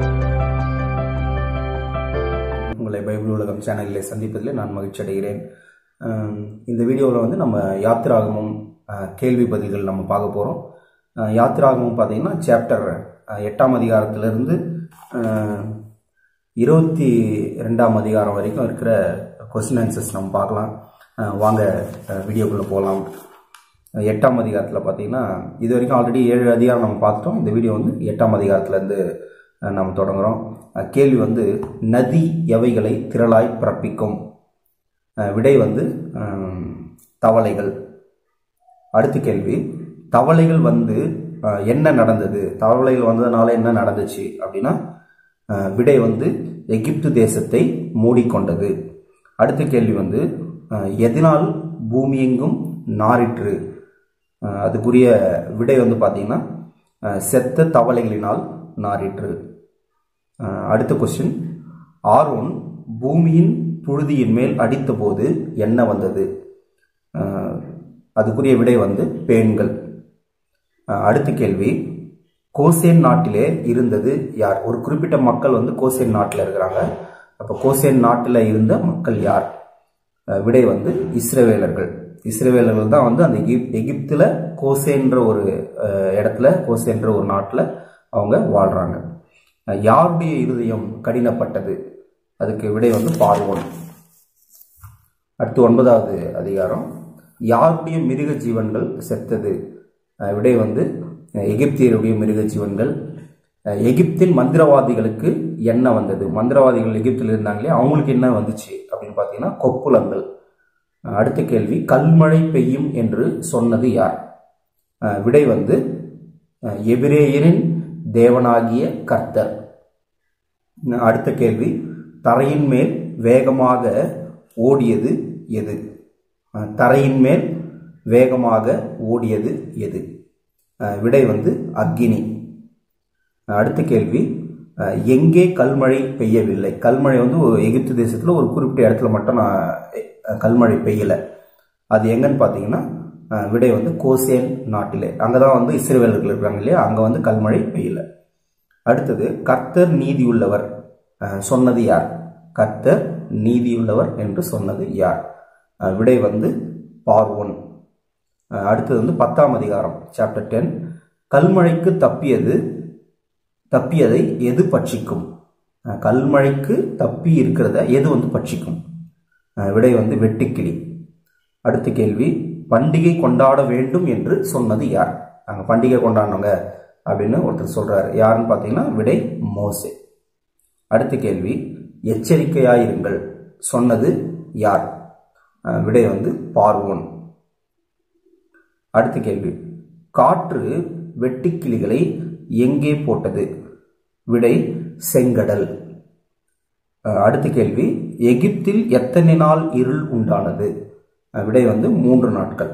உங்களை பைபிள் உலகம் சேனலில் சந்திப்பதில் நான் மகிழ்ச்சி அடைகிறேன் அஹ் இந்த வீடியோவில் வந்து நம்ம யாத்திராகமும் அஹ், கேள்வி பதில்கள் நம்ம பார்க்க போகிறோம் யாத்திராகமும் பார்த்தீங்கன்னா சாப்டர் எட்டாம் அதிகாரத்திலிருந்து அஹ், இருபத்தி ரெண்டாம் அதிகாரம் வரைக்கும் இருக்கிற கொஸ்டின் ஆன்சர்ஸ் நம்ம பார்க்கலாம் அஹ், வாங்க வீடியோக்குள்ளே போகலாம் எட்டாம் அதிகாரத்தில் பார்த்தீங்கன்னா இது வரைக்கும் ஆல்ரெடி ஏழு அதிகாரம் நம்ம பார்த்துட்டோம் இந்த வீடியோ வந்து எட்டாம் அதிகாரத்துலேருந்து அஹ், நம்ம தொடங்குகிறோம் அஹ், கேள்வி வந்து நதி எவைகளை திரளாய் பிறப்பிக்கும் அஹ், விடை வந்து அஹ், தவளைகள் அடுத்த கேள்வி தவளைகள் வந்து அஹ், என்ன நடந்தது தவளைகள் வந்ததுனால என்ன நடந்துச்சு அப்படின்னா அஹ், விடை வந்து எகிப்து தேசத்தை மூடிக்கொண்டது அடுத்த கேள்வி வந்து அஹ், எதனால் பூமியெங்கும் நாரிற்று அஹ், அதுக்குரிய விடை வந்து பார்த்தீங்கன்னா அஹ், செத்த தவளைகளினால் நாரிற்று அஹ், அடுத்த கொஸ்டின் ஆரோன் பூமியின் புழுதியின் மேல் அடித்தபோது என்ன வந்தது அஹ், அதுக்குரிய விடை வந்து பேன்கள் அஹ், அடுத்த கேள்வி கோசேன் நாட்டிலே இருந்தது யார் ஒரு குறிப்பிட்ட மக்கள் வந்து கோசேன் நாட்டில் இருக்கிறாங்க அப்போ கோசேன் நாட்டில் இருந்த மக்கள் யார் அஹ், விடை வந்து இஸ்ரவேலர்கள் இஸ்ரவேலர்கள் தான் வந்து அந்த எகிப் எகிப்தில் கோசேன்ற ஒரு அஹ், இடத்துல கோசேன்ற ஒரு நாட்டில் அவங்க வாழ்கிறாங்க அஹ், யாருடைய இருதயம் கடினப்பட்டது அதுக்கு விடை வந்து பார்வோன் அடுத்து ஒன்பதாவது அதிகாரம் யாருடைய மிருக ஜீவன்கள் செத்தது அஹ் விடை வந்து அஹ் எகிப்தியருடைய மிருக ஜீவன்கள் அஹ் எகிப்தின் மந்திரவாதிகளுக்கு என்ன வந்தது மந்திரவாதிகள் எகிப்தில் இருந்தாங்களே அவங்களுக்கு என்ன வந்துச்சு அப்படின்னு பார்த்தீங்கன்னா கொப்புளங்கள் அஹ் அடுத்த கேள்வி கல்மழை பெய்யும் என்று சொன்னது யார் அஹ் விடை வந்து அஹ் எபிரேயரின் தேவனாகிய கர்த்தர் அஹ் அடுத்த கேள்வி தரையின் மேல் வேகமாக ஓடியது எது அஹ் தரையின் மேல் வேகமாக ஓடியது எது அஹ் விடை வந்து அக்கினி அஹ் அடுத்த கேள்வி அஹ் எங்கே கல்மழை பெய்யவில்லை கல்மழை வந்து ஒரு எகிப்து தேசத்தில் ஒரு குறிப்பிட்ட இடத்துல மட்டும் நான் அஹ் கல்மழை பெய்யலை அது எங்கன்னு பார்த்தீங்கன்னா அஹ் விடை வந்து கோசேன் நாட்டிலே அங்கே தான் வந்து இஸ்ரேவேலர்கள் இருக்கிறாங்க இல்லையா அங்கே வந்து கல்மழை பெய்யலை அடுத்தது கர்த்தர் நீதியுள்ளவர் அஹ் சொன்னது யார் கர்த்தர் நீதியுள்ளவர் என்று சொன்னது யார் அஹ் விடை வந்து பார்வோன் அஹ் அடுத்தது வந்து பத்தாம் அதிகாரம் சாப்டர் டென் கல்மழைக்கு தப்பியது தப்பியதை எது பட்சிக்கும் அஹ் கல்மழைக்கு தப்பி இருக்கிறத எது வந்து பட்சிக்கும் அஹ் விடை வந்து வெட்டுக்கிளி அடுத்த கேள்வி பண்டிகை கொண்டாட வேண்டும் என்று சொன்னது யார் அங்கே பண்டிகை கொண்டாடினவங்க அப்படின்னு ஒருத்தர் சொல்றாரு யாருன்னு பார்த்தீங்கன்னா விடை மோசே அடுத்த கேள்வி எச்சரிக்கையாயிருங்கள் சொன்னது யார் அஹ் விடை வந்து பார்வோன் அடுத்த கேள்வி காற்று வெட்டுக்கிளிகளை எங்கே போட்டது விடை செங்கடல் அஹ் அடுத்த கேள்வி எகிப்தில் எத்தனை நாள் இருள் உண்டானது அஹ் விடை வந்து மூன்று நாட்கள்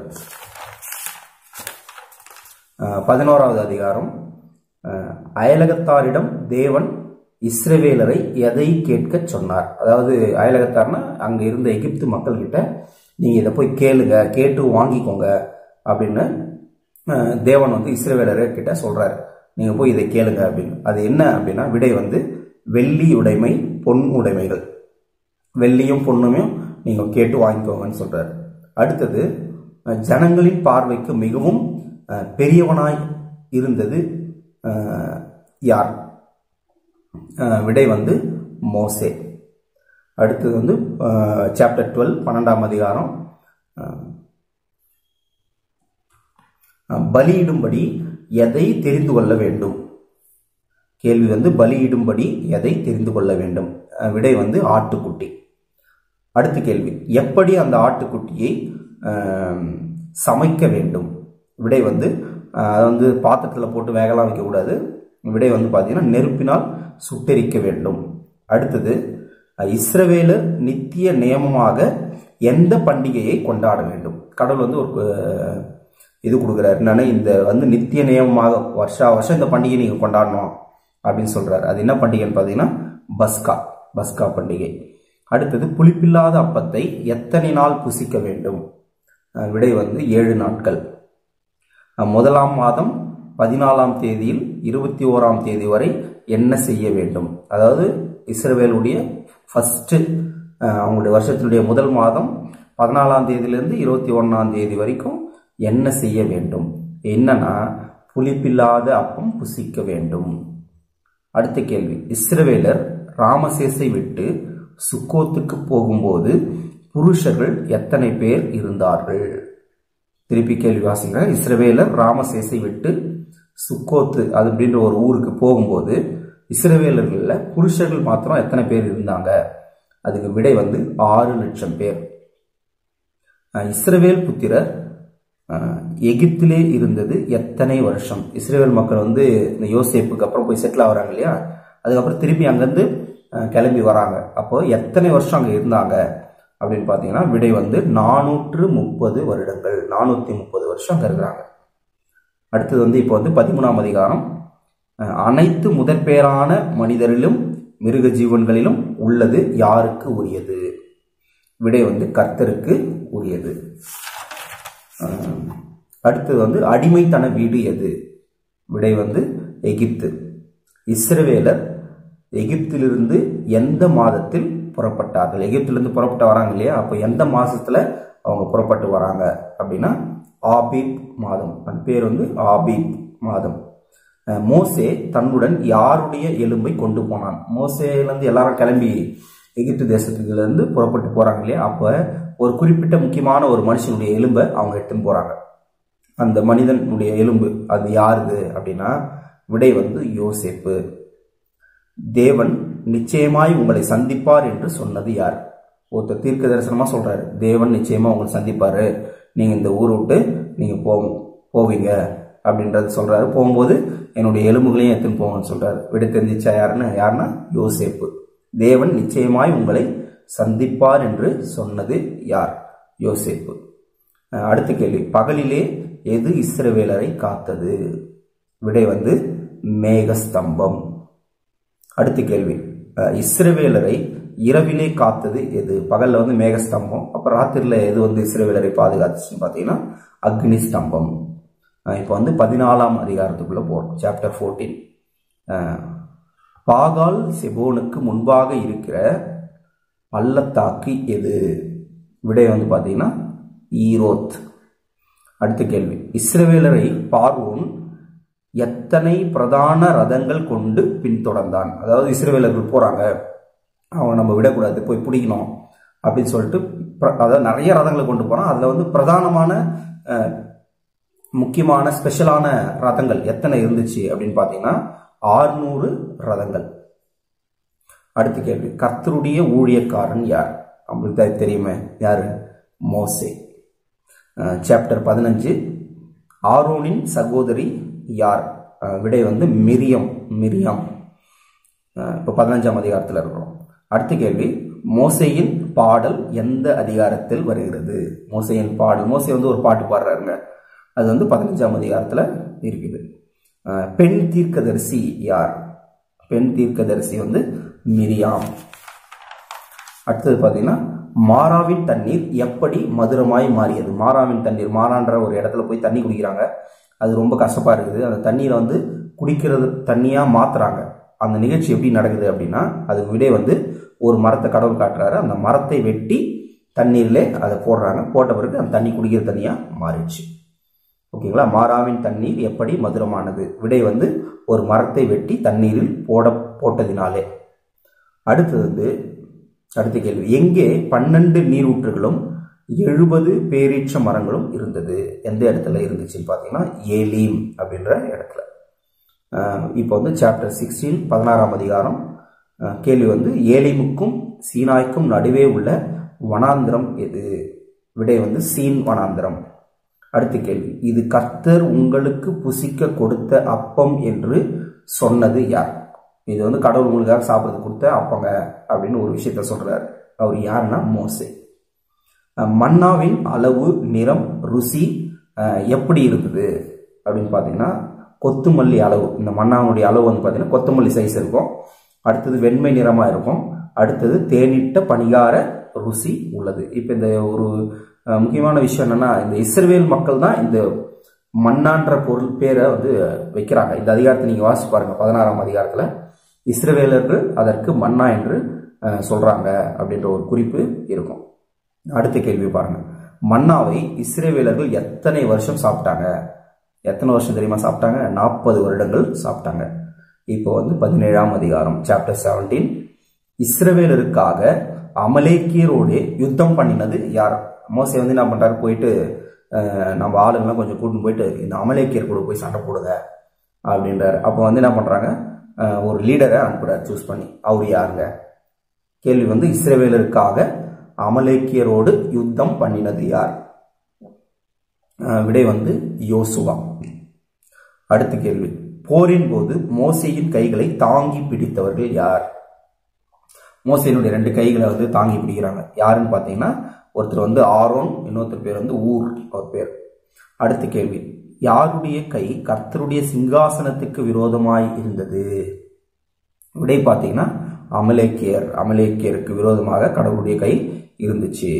அஹ் பதினோராவது அதிகாரம் அஹ் அயலகத்தாரிடம் தேவன் இஸ்ரவேலரை எதை கேட்கச் சொன்னார் அதாவது அயலகத்தார்னா அங்க இருந்த எகிப்து மக்கள் கிட்ட நீங்க இதை போய் கேளுங்க கேட்டு வாங்கிக்கோங்க அப்படின்னு அஹ், தேவன் வந்து இஸ்ரவேலரை கிட்ட சொல்றாரு நீங்க போய் இதை கேளுங்க அப்படின்னு அது என்ன அப்படின்னா விடை வந்து வெள்ளி உடைமை பொன் உடைமைகள் வெள்ளியும் பொண்ணுமையும் நீங்க கேட்டு வாங்கிக்கோங்கன்னு சொல்றாரு அடுத்தது அஹ், ஜனங்களின் பார்வைக்கு மிகவும் அஹ், பெரியவனாய் இருந்தது அஹ், யார் அஹ், விடை வந்து மோசே அடுத்தது வந்து சாப்டர் டுவெல் பன்னெண்டாம் அதிகாரம் அஹ், அஹ், பலியிடும்படி எதை தெரிந்து கொள்ள வேண்டும் கேள்வி வந்து பலியிடும்படி எதை தெரிந்து கொள்ள வேண்டும் அஹ், விடை வந்து ஆட்டுக்குட்டி அடுத்த கேள்வி எப்படி அந்த ஆட்டுக்குட்டியை அஹ், சமைக்க வேண்டும் விடை வந்து அஹ், அதை வந்து பாத்திரத்தில் போட்டு வேகலாம் வைக்கக்கூடாது விடை வந்து பார்த்தீங்கன்னா நெருப்பினால் சுட்டெரிக்க வேண்டும் அடுத்தது அஹ், இஸ்ரவேலர் நித்திய நியமமாக எந்த பண்டிகையை கொண்டாட வேண்டும் கடவுள் வந்து ஒரு அஹ், இது கொடுக்குறாரு என்னன்னா இந்த வந்து நித்திய நியமமாக வருஷா வருஷம் இந்த பண்டிகை நீங்கள் கொண்டாடணும் அப்படின்னு சொல்றாரு அது என்ன பண்டிகைன்னு பார்த்தீங்கன்னா பஸ்கா பஸ்கா பண்டிகை அடுத்தது புளிப்பில்லாத அப்பத்தை எத்தனை நாள் புசிக்க வேண்டும் அஹ் விடை வந்து ஏழு நாட்கள் அஹ் முதலாம் மாதம் பதினாலாம் தேதியில் இருபத்தி ஓராம் தேதி வரை என்ன செய்ய வேண்டும் அதாவது இஸ்ரவேலுடைய ஃபர்ஸ்ட் அவங்களுடைய வருஷத்தினுடைய முதல் மாதம் பதினாலாம் தேதியிலிருந்து இருபத்தி ஒன்றாம் தேதி வரைக்கும் என்ன செய்ய வேண்டும் என்னன்னா புளிப்பில்லாத அப்பம் புசிக்க வேண்டும் அடுத்த கேள்வி இஸ்ரவேலர் ராமசேஸை விட்டு சுக்கோத்துக்கு போகும்போது புருஷர்கள் எத்தனை பேர் இருந்தார்கள் திருப்பி கேள்வி வாசிங்க இஸ்ரவேலர் ராமசேஸை விட்டு சுக்கோத்து அது அப்படின்ற ஒரு ஊருக்கு போகும்போது இஸ்ரவேலர்கள்ல புருஷர்கள் மாத்திரம் எத்தனை பேர் இருந்தாங்க அதுக்கு விடை வந்து ஆறு லட்சம் பேர் அஹ் இஸ்ரவேல் புத்திரர் அஹ், எகிப்திலே இருந்தது எத்தனை வருஷம் இஸ்ரேல் மக்கள் வந்து இந்த யோசேப்புக்கு அப்புறம் போய் செட்டில் ஆகுறாங்க இல்லையா அதுக்கப்புறம் திருப்பி அங்கேருந்து அஹ், கிளம்பி வராங்க அப்போ எத்தனை வருஷம் அங்கே இருந்தாங்க அப்படின்னு பார்த்தீங்கன்னா விடை வந்து நானூற்று முப்பது வருடங்கள் நானூற்றி முப்பது வருஷம் அங்கே இருக்கிறாங்க அடுத்தது வந்து இப்போ வந்து பதிமூணாம் அதிகாரம் அஹ், அனைத்து முதற்பேரான மனிதரிலும் மிருக ஜீவன்களிலும் உள்ளது யாருக்கு உரியது விடை வந்து கர்த்தருக்கு உரியது அஹ், அடுத்தது வந்து அடிமைத்தன வீடு எது விடை வந்து எகிப்து இஸ்ரவேலர் எகிப்திலிருந்து எந்த மாதத்தில் புறப்பட்டார்கள் எகிப்திலிருந்து புறப்பட்டு வராங்க இல்லையா அப்போ எந்த மாசத்துல அவங்க புறப்பட்டு வராங்க அப்படின்னா ஆபீப் மாதம் அந்த பேர் வந்து ஆபீப் மாதம் அஹ் மோசே தன்னுடன் யாருடைய எலும்பை கொண்டு போனான் மோசேலேருந்து எல்லாரும் கிளம்பி எகிப்து தேசத்துல இருந்து புறப்பட்டு போறாங்க இல்லையா அப்ப ஒரு குறிப்பிட்ட முக்கியமான ஒரு மனுஷனுடைய எலும்பை அவங்க எடுத்துன்னு போறாங்க அந்த மனிதனுடைய எலும்பு அது யாருது அப்படின்னா விடை வந்து யோசேப்பு தேவன் நிச்சயமாய் உங்களை சந்திப்பார் என்று சொன்னது யார் ஒருத்தர் தீர்க்க தரிசனமா சொல்றாரு தேவன் நிச்சயமா உங்களை சந்திப்பாரு நீங்க இந்த ஊரை விட்டு நீங்க போ போவீங்க அப்படின்றது சொல்றாரு போகும்போது என்னுடைய எலும்புகளையும் எடுத்துன்னு போங்கன்னு சொல்றாரு விட தெரிஞ்சிச்சா யாருன்னு யாருன்னா யோசேப்பு தேவன் நிச்சயமாய் உங்களை சந்திப்பார் என்று சொன்னது யார் யோசேப்பு அஹ் அடுத்த கேள்வி பகலிலே எது இஸ்ரவேலரை காத்தது விடை வந்து மேகஸ்தம்பம் அடுத்த கேள்வி அஹ் இஸ்ரவேலரை இரவிலே காத்தது எது பகல்ல வந்து மேகஸ்தம்பம் அப்ப ராத்திரில எது வந்து இஸ்ரவேலரை பாதுகாத்துச்சுன்னு பார்த்தீங்கன்னா அக்னி ஸ்தம்பம் அஹ் இப்போ வந்து பதினாலாம் அதிகாரத்துக்குள்ள போறோம் சாப்டர் ஃபோர்டீன் பாகால் செபோனுக்கு முன்பாக இருக்கிற பள்ளத்தாக்கு எது விடை வந்து பார்த்தீங்கன்னா ஈரோத் அடுத்த கேள்வி இஸ்ரவேலரை பார்வோன் எத்தனை பிரதான ரதங்கள் கொண்டு பின்தொடர்ந்தான் அதாவது இஸ்ரவேலர்கள் போறாங்க அவன் நம்ம விடக்கூடாது போய் பிடிக்கணும் அப்படின்னு சொல்லிட்டு பிர- அதாவது நிறைய ரதங்களை கொண்டு போறான் அதுல வந்து பிரதானமான அஹ், முக்கியமான ஸ்பெஷலான ரதங்கள் எத்தனை இருந்துச்சு அப்படின்னு பார்த்தீங்கன்னா ஆறுநூறு ரதங்கள் அடுத்த கேள்வி கர்த்தருடைய ஊழியக்காரன் யார் நம்மளுக்கு தான் தெரியுமே யாரு மோசே சாப்டர் பதினஞ்சு ஆரோனின் சகோதரி யார் அஹ் விடை வந்து மிரியம் மிரியம் அஹ் இப்போ பதினஞ்சாம் அதிகாரத்தில் இருக்கிறோம் அடுத்த கேள்வி மோசையின் பாடல் எந்த அதிகாரத்தில் வருகிறது மோசையின் பாடல் மோசை வந்து ஒரு பாட்டு பாடுறாருங்க அது வந்து பதினஞ்சாம் அதிகாரத்தில் இருக்குது அஹ் பெண் தீர்க்கதரிசி யார் பெண் தீர்க்கதரிசி வந்து மிரியாம் அடுத்தது பார்த்தீங்கன்னா மாறாவின் தண்ணீர் எப்படி மதுரமாய் மாறியது மாறாவின் தண்ணீர் மாறான்ற ஒரு இடத்துல போய் தண்ணி குடிக்கிறாங்க அது ரொம்ப கசப்பா இருக்குது அந்த தண்ணீரை வந்து குடிக்கிறது தண்ணியா மாத்துறாங்க அந்த நிகழ்ச்சி எப்படி நடக்குது அப்படின்னா அதுக்கு விடை வந்து ஒரு மரத்தை கடவுள் காட்டுறாரு அந்த மரத்தை வெட்டி தண்ணீர்ல அதை போடுறாங்க போட்ட பிறகு அந்த தண்ணி குடிக்கிற தண்ணியா மாறிடுச்சு ஓகேங்களா மாறாவின் தண்ணீர் எப்படி மதுரமானது விடை வந்து ஒரு மரத்தை வெட்டி தண்ணீரில் போட போட்டதினாலே அடுத்தது வந்து அடுத்த கேள்வி எங்கே பன்னெண்டு நீரூற்றுகளும் எழுபது பேரீட்ச மரங்களும் இருந்தது எந்த இடத்துல இருந்துச்சுன்னு பார்த்தீங்கன்னா ஏலீம் அப்படின்ற இடத்துல அஹ் இப்போ வந்து சாப்டர் சிக்ஸ்டீன் பதினாறாம் அதிகாரம் அஹ் கேள்வி வந்து ஏலிமுக்கும் சீனாய்க்கும் நடுவே உள்ள வனாந்திரம் எது விடை வந்து சீன் வனாந்திரம் அடுத்த கேள்வி இது கர்த்தர் உங்களுக்கு புசிக்க கொடுத்த அப்பம் என்று சொன்னது யார் இது வந்து கடவுள் உங்களுக்காக சாப்பிட்றது கொடுத்த அப்பங்க அப்படின்னு ஒரு விஷயத்த சொல்றாரு அவர் யாருன்னா மோசே அஹ் மன்னாவின் அளவு நிறம் ருசி அஹ் எப்படி இருக்குது அப்படின்னு பார்த்தீங்கன்னா கொத்துமல்லி அளவு இந்த மன்னாவுடைய அளவு வந்து பார்த்தீங்கன்னா கொத்தமல்லி சைஸ் இருக்கும் அடுத்தது வெண்மை நிறமாக இருக்கும் அடுத்தது தேனிட்ட பணிகார ருசி உள்ளது இப்போ இந்த ஒரு அஹ், முக்கியமான விஷயம் என்னன்னா இந்த இஸ்ரவேல் மக்கள் தான் இந்த மன்னான்ற பொருள் பேரை வந்து வைக்கிறாங்க இந்த அதிகாரத்தை நீங்கள் வாசிச்சு பாருங்க பதினாறாம் அதிகாரத்தில் இஸ்ரவேலர்கள் அதற்கு மன்னா என்று அஹ், சொல்றாங்க அப்படின்ற ஒரு குறிப்பு இருக்கும் அடுத்த கேள்வி பாருங்க மன்னாவை இஸ்ரவேலர்கள் எத்தனை வருஷம் சாப்பிட்டாங்க எத்தனை வருஷம் தெரியுமா சாப்பிட்டாங்க நாற்பது வருடங்கள் சாப்பிட்டாங்க இப்போ வந்து பதினேழாம் அதிகாரம் சாப்டர் செவன்டீன் இஸ்ரவேலருக்காக அமலேக்கியரோடு யுத்தம் பண்ணினது யார் மோசே வந்து என்ன பண்றாரு போயிட்டு அஹ், நம்ம ஆளுங்கெல்லாம் கொஞ்சம் கூட்டின்னு போயிட்டு இந்த அமலேக்கியர் கூட போய் சண்டை போடுங்க அப்படின்றாரு அப்போ வந்து என்ன பண்றாங்க அஹ், ஒரு லீடரை அனுப்புறாரு சூஸ் பண்ணி அவர் யாருங்க கேள்வி வந்து இஸ்ரவேலருக்காக அமலேக்கியரோடு யுத்தம் பண்ணினது யார் அஹ், விடை வந்து யோசுவா அடுத்த கேள்வி போரின் போது மோசேயின் கைகளை தாங்கி பிடித்தவர்கள் யார் மோசையினுடைய ரெண்டு கைகளை வந்து தாங்கி பிடிக்கிறாங்க யாருன்னு பார்த்தீங்கன்னா ஒருத்தர் வந்து ஆரோன் இன்னொருத்தர் பேர் வந்து ஊர் அவர் பேர் அடுத்த கேள்வி யாருடைய கை கர்த்தருடைய சிங்காசனத்துக்கு விரோதமாய் இருந்தது விடை பார்த்தீங்கன்னா அமலேக்கியர் அமலேக்கியருக்கு விரோதமாக கடவுளுடைய கை இருந்துச்சு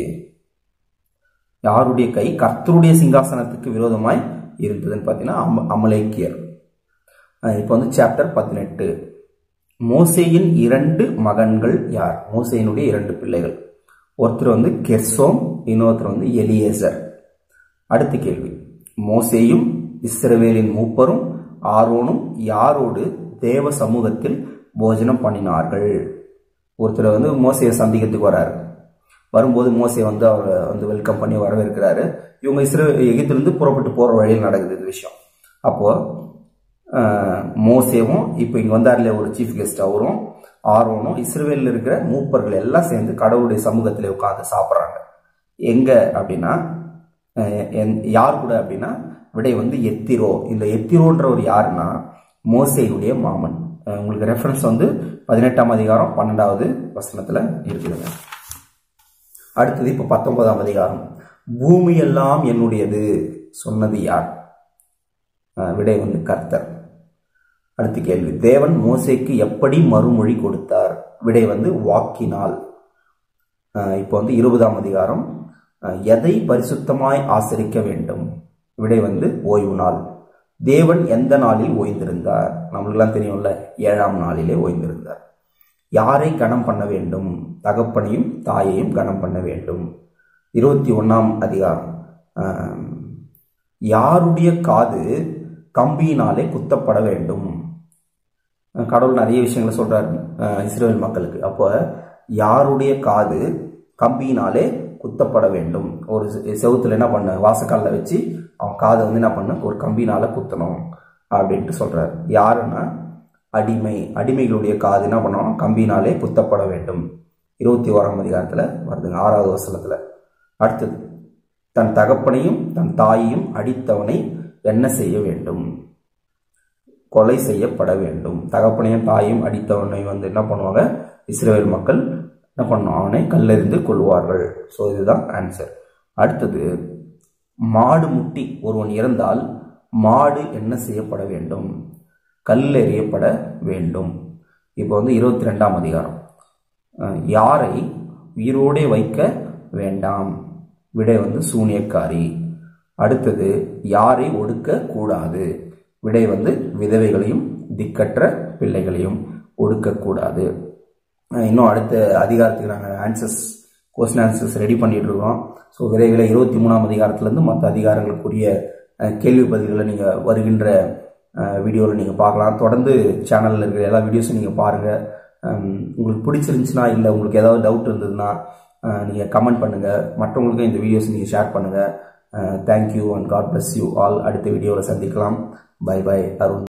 யாருடைய கை கர்த்தருடைய சிங்காசனத்துக்கு விரோதமாய் இருந்ததுன்னு பார்த்தீங்கன்னா அம அமலேக்கியர் அஹ் இப்போ வந்து சாப்டர் பதினெட்டு மோசேயின் இரண்டு மகன்கள் யார் மோசேயினுடைய இரண்டு பிள்ளைகள் ஒருத்தர் வந்து கெர்சோம் இன்னொருத்தர் வந்து எலியேசர் அடுத்த கேள்வி மோசேயும் இஸ்ரவேலின் மூப்பரும் ஆரோனும் யாரோடு தேவ சமூகத்தில் போஜனம் பண்ணினார்கள் ஒருத்தர் வந்து மோசையை சந்திக்கிறதுக்கு வராரு வரும்போது மோசே வந்து அவரை வந்து வெல்கம் பண்ணி வரவேற்கிறாரு இவங்க இஸ்ரே எகிப்திலிருந்து புறப்பட்டு போற வழியில் நடக்குது இந்த விஷயம் அப்போ ஆஹ், மோசேவும் இப்போ இங்க வந்தார் இல்லையா ஒரு சீஃப் கெஸ்ட் அவரும் ஆரோனும் இஸ்ரேலில் இருக்கிற மூப்பர்கள் எல்லாம் சேர்ந்து கடவுளுடைய சமூகத்தில் உட்கார்ந்து சாப்பிட்றாங்க எங்க அப்படின்னா அஹ், என்- யார் கூட அப்படின்னா விடை வந்து எத்திரோ இந்த எத்திரோன்றவர் யாருன்னா மோசேயுடைய மாமன் அஹ், உங்களுக்கு ரெஃபரன்ஸ் வந்து பதினெட்டாம் அதிகாரம் பன்னெண்டாவது வசனத்துல இருக்குதுங்க அடுத்தது இப்போ பத்தொன்பதாம் அதிகாரம் பூமி எல்லாம் என்னுடையது சொன்னது யார் அஹ், விடை வந்து கர்த்தர் அடுத்த கேள்வி தேவன் மோசேக்கு எப்படி மறுமொழி கொடுத்தார் விடை வந்து வாக்கினால் அஹ், இப்போ வந்து இருபதாம் அதிகாரம் அஹ், எதை பரிசுத்தமாய் ஆசரிக்க வேண்டும் விடை வந்து ஓய்வு நாள் தேவன் எந்த நாளில் ஓய்ந்திருந்தார் நம்மளுக்கெல்லாம் தெரியும்ல ஏழாம் நாளிலே ஓய்ந்திருந்தார் யாரை கனம் பண்ண வேண்டும் தகப்பனையும் தாயையும் கனம் பண்ண வேண்டும் இருபத்தி ஒன்னாம் அதிகாரம் ஆம், யாருடைய காது கம்பியினாலே குத்தப்பட வேண்டும் அஹ் கடவுள் நிறைய விஷயங்களை சொல்றாரு அஹ் இஸ்ரேல் மக்களுக்கு அப்போ யாருடைய காது கம்பியினாலே குத்தப்பட வேண்டும் ஒரு செ- செவுத்துல என்ன பண்ண வாசக்காலில் வச்சு அவன் காதை வந்து என்ன பண்ண ஒரு கம்பினால குத்தணும் அப்படின்ட்டு சொல்றாரு யாருன்னா அடிமை அடிமைகளுடைய காது என்ன பண்ணணும் கம்பியினாலே குத்தப்பட வேண்டும் இருபத்தி ஓராம் அதிகாரத்துல வருதுங்க ஆறாவது வசனத்துல அடுத்தது தன் தகப்பனையும் தன் தாயையும் அடித்தவனை என்ன செய்ய வேண்டும் கொலை செய்யப்பட வேண்டும் தகப்பனையும் தாயும் அடித்தவனை வந்து என்ன பண்ணுவாங்க இஸ்ரேல் மக்கள் என்ன பண்ணும் அவனை கல்லெறிந்து கொள்வார்கள் ஸோ இதுதான் ஆன்சர் அடுத்தது மாடு முட்டி ஒருவன் இறந்தால் மாடு என்ன செய்யப்பட வேண்டும் கல் எறியப்பட வேண்டும் இப்போ வந்து இருபத்தி ரெண்டாம் அதிகாரம் அஹ், யாரை உயிரோடே வைக்க வேண்டாம் விடை வந்து சூனியக்காரி அடுத்தது யாரை ஒடுக்க கூடாது விடை வந்து விதவைகளையும் திக்கற்ற பிள்ளைகளையும் ஒடுக்கக்கூடாது அஹ் இன்னும் அடுத்த அதிகாரத்துக்கு நாங்கள் ஆன்சர்ஸ் கொஸ்டின் ஆன்சர்ஸ் ரெடி பண்ணிட்டு இருக்கோம் ஸோ விரைவில் இருபத்தி மூணாம் அதிகாரத்திலேருந்து மற்ற அதிகாரங்களுக்குரிய அஹ், கேள்வி பதில்களை நீங்கள் வருகின்ற வீடியோவில் நீங்கள் பார்க்கலாம் தொடர்ந்து சேனலில் இருக்கிற எல்லா வீடியோஸும் நீங்கள் பாருங்கள் உங்களுக்கு பிடிச்சிருந்துச்சுன்னா இல்லை உங்களுக்கு ஏதாவது டவுட் இருந்ததுன்னா நீங்கள் கமெண்ட் பண்ணுங்கள் மற்றவங்களுக்கும் இந்த வீடியோஸ் நீங்கள் ஷேர் பண்ணுங்கள் thank you and God bless you all அடுத்த வீடியோவில் சந்திக்கலாம் பை பை அருண்